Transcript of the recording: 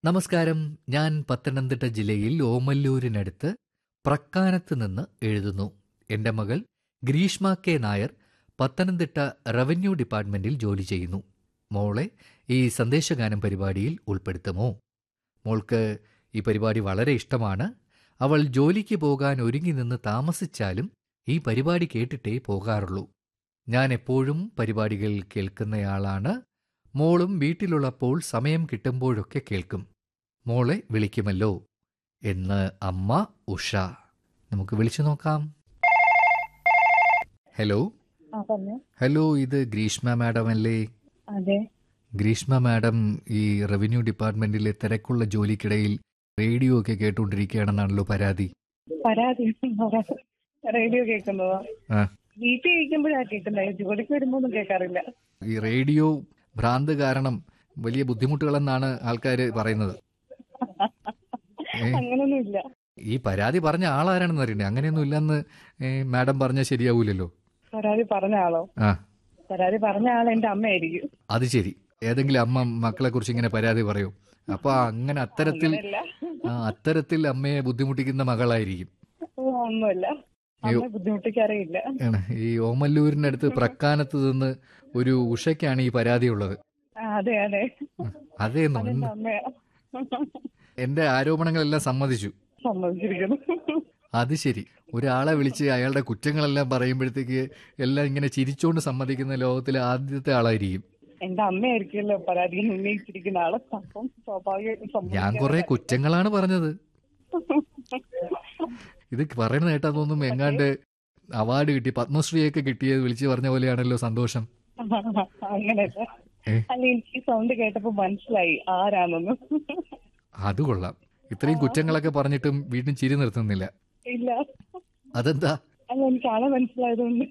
നമസ്കാരം ഞാൻ പത്തനംതിട്ട ജില്ലയിൽ ഓമല്ലൂരിനടുത്ത് പ്രക്കാനത്ത് നിന്ന് എഴുതുന്നു എന്റെ മകൾ ഗ്രീഷ്മ കെ നായർ പത്തനംതിട്ട റവന്യൂ ഡിപ്പാർട്ട്മെന്റിൽ ജോലി ചെയ്യുന്നു മോളെ ഈ സന്ദേശഗാനം പരിപാടിയിൽ ഉൾപ്പെടുത്തുമോ മോൾക്ക് ഈ പരിപാടി വളരെ ഇഷ്ടമാണ് അവൾ ജോലിക്ക് പോകാൻ ഒരുങ്ങി നിന്ന് താമസിച്ചാലും ഈ പരിപാടി കേട്ടിട്ടേ പോകാറുള്ളൂ ഞാൻ എപ്പോഴും പരിപാടികൾ കേൾക്കുന്നയാളാണ് മോളും വീട്ടിലുള്ളപ്പോൾ സമയം കിട്ടുമ്പോഴൊക്കെ കേൾക്കും മോളെ വിളിക്കുമല്ലോ എന്ന് അമ്മ ഉഷ നമുക്ക് വിളിച്ചു നോക്കാം ഹലോ ആ പറഞ്ഞു ഹലോ ഇത് ഗ്രീഷ്മ മാഡം അല്ലേ അതെ ഗ്രീഷ്മ മാഡം ഈ റവന്യൂ ഡിപ്പാർട്ട്മെന്റിലെ തിരക്കുള്ള ജോലിക്കിടയിൽ റേഡിയോ ഒക്കെ കേട്ടുകൊണ്ടിരിക്കുകയാണെന്നാണല്ലോ പരാതി പരാതി റേഡിയോ കേൾക്കുന്നതോ ആ വീട്ടിൽ ഇരിക്കുമ്പോഴാ കേൾക്കുന്നത് ജോലിക്ക് വരുമ്പോ ഒന്നും കേൾക്കാറില്ല ഈ റേഡിയോ ഭ്രാന്ത് കാരണം വലിയ ബുദ്ധിമുട്ടുകളെന്നാണ് ആൾക്കാർ പറയുന്നത് ഏ? അങ്ങനൊന്നും ഇല്ല ഈ പരാതി പറഞ്ഞ ആളാരാണെന്ന് അറിയണ്ടേ അങ്ങനെയൊന്നും ഇല്ലെന്ന് ഏ, മാഡം പറഞ്ഞാൽ ശരിയാവൂലല്ലോ പരാതി പറഞ്ഞ ആളോ ആ പരാതി പറഞ്ഞ ആൾ എന്റെ അമ്മയായിരിക്കും അത് ശരി ഏതെങ്കിലും അമ്മ മക്കളെ കുറിച്ച് ഇങ്ങനെ പരാതി പറയും അപ്പൊ അങ്ങനെ അത്തരത്തിൽ അങ്ങനെയല്ല ആ, അത്തരത്തിൽ അമ്മയെ ബുദ്ധിമുട്ടിക്കുന്ന മകളായിരിക്കും ഓ, ഒന്നുമില്ല അമ്മ ബുദ്ധിമുട്ടിക്കാറേയില്ല ആണ്. ഈ ഓമല്ലൂരിനടുത്ത് പ്രക്കാനത്ത് നിന്ന് ഒരു ഉഷയ്ക്കാണ് ഈ പരാതി ഉള്ളത് ആ, അതെ അതെ അതേന്നോ അതെന്റെ അമ്മയാ എന്റെ ആരോപണങ്ങളെല്ലാം സമ്മതിച്ചു സമ്മതിച്ചിരിക്കുന്നു അത് ശരി ഒരാളെ വിളിച്ച് അയാളുടെ കുറ്റങ്ങളെല്ലാം പറയുമ്പോഴത്തേക്ക് എല്ലാം ഇങ്ങനെ ചിരിച്ചോണ്ട് സമ്മതിക്കുന്ന ലോകത്തിലെ ആദ്യത്തെ ആളായിരിക്കും എന്റെ അമ്മയായിരിക്കുമല്ലോ പരാതി ഉന്നയിച്ചിരിക്കുന്ന ആള് അപ്പം സ്വാഭാവികമായിട്ടും ഞാൻ കുറെ കുറ്റങ്ങളാണ് പറഞ്ഞത് ഇത് പറയുന്ന കേട്ടാ തോന്നും എങ്ങാണ്ട് അവാർഡ് കിട്ടി പത്മശ്രീയൊക്കെ കിട്ടിയത് വിളിച്ച് പറഞ്ഞ പോലെയാണല്ലോ സന്തോഷം അങ്ങനെയല്ല ഏ? അല്ല എനിക്ക് സൗണ്ട് കേട്ടപ്പോ മനസ്സിലായി ആരാണെന്ന് അത് കൊള്ളാം ഇത്രയും കുറ്റങ്ങളൊക്കെ പറഞ്ഞിട്ടും വീണ്ടും ചിരി നിർത്തുന്നില്ല ഇല്ല അതെന്താ അല്ല എനിക്ക് ആളെ മനസ്സിലായതുകൊണ്ട്